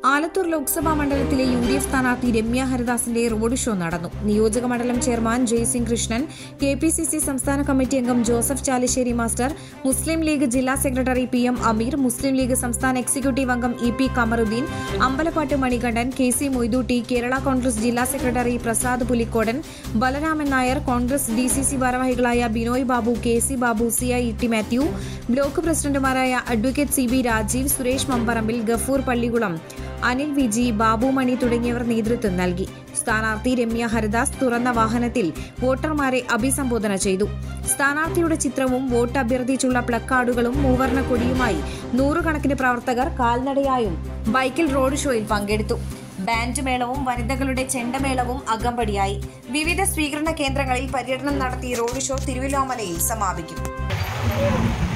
ആലത്തൂർ ലോക്സഭാ മണ്ഡലത്തിലെ U D F സ്ഥാനാർത്ഥി Ramya ഹരിദാസിന്റെ road show നടന്നു നിയോജക മണ്ഡലം chairman Jaising Krishnan K P C C സംസ്ഥാന കമ്മിറ്റി അംഗം ജോസഫ് ചാലിശ്ശേരി മാസ്റ്റർ മുസ്ലിം ലീഗ് ജില്ലാ secretary P M Ameer Muslim League സംസ്ഥാന എക്സിക്യൂട്ടീവ് അംഗം E P Kamaruddin Ambalappattu Manikandan K C Moythootty Kerala Congress ജില്ലാ secretary Prasad Pulikkodan Balaraman Nair Congress D C C ഭാരവാഹികളായ Binoy Babu K C Babu C I T Mathew block പ്രസിഡന്റുമാരായ advocate C B Rajeev Suresh Mamparambil Gafoor Pallikulam Anil Viji Babu Mani തുടങ്ങിയവർ നേതൃത്വം നൽകി സ്ഥാനാർത്ഥി രമ്യ ഹരിദാസ് തുറന്ന വാഹനത്തിൽ വോട്ടർമാരെ അഭിസംബോധന ചെയ്തു സ്ഥാനാർത്ഥിയുടെ ചിത്രവും വോട്ട് അഭ്യർത്ഥിച്ചുള്ള പ്ലക്കാർഡുകളും മൂവർണ്ണ കൊടിയുമായി നൂറുകണക്കിന് പ്രവർത്തകർ കാൽനടയായും ബൈക്കിൽ റോഡ് ഷോയിൽ പങ്കെടുത്തു ബാൻഡ് മേളവും വനിതകളുടെ ചെണ്ടമേളവും അകമ്പടിയായി വിവിധ സ്വീകരണ കേന്ദ്രങ്ങളിൽ പര്യടനം നടത്തി റോഡ് ഷോ തിരുവല്ലോമലയിൽ സമാപിക്കും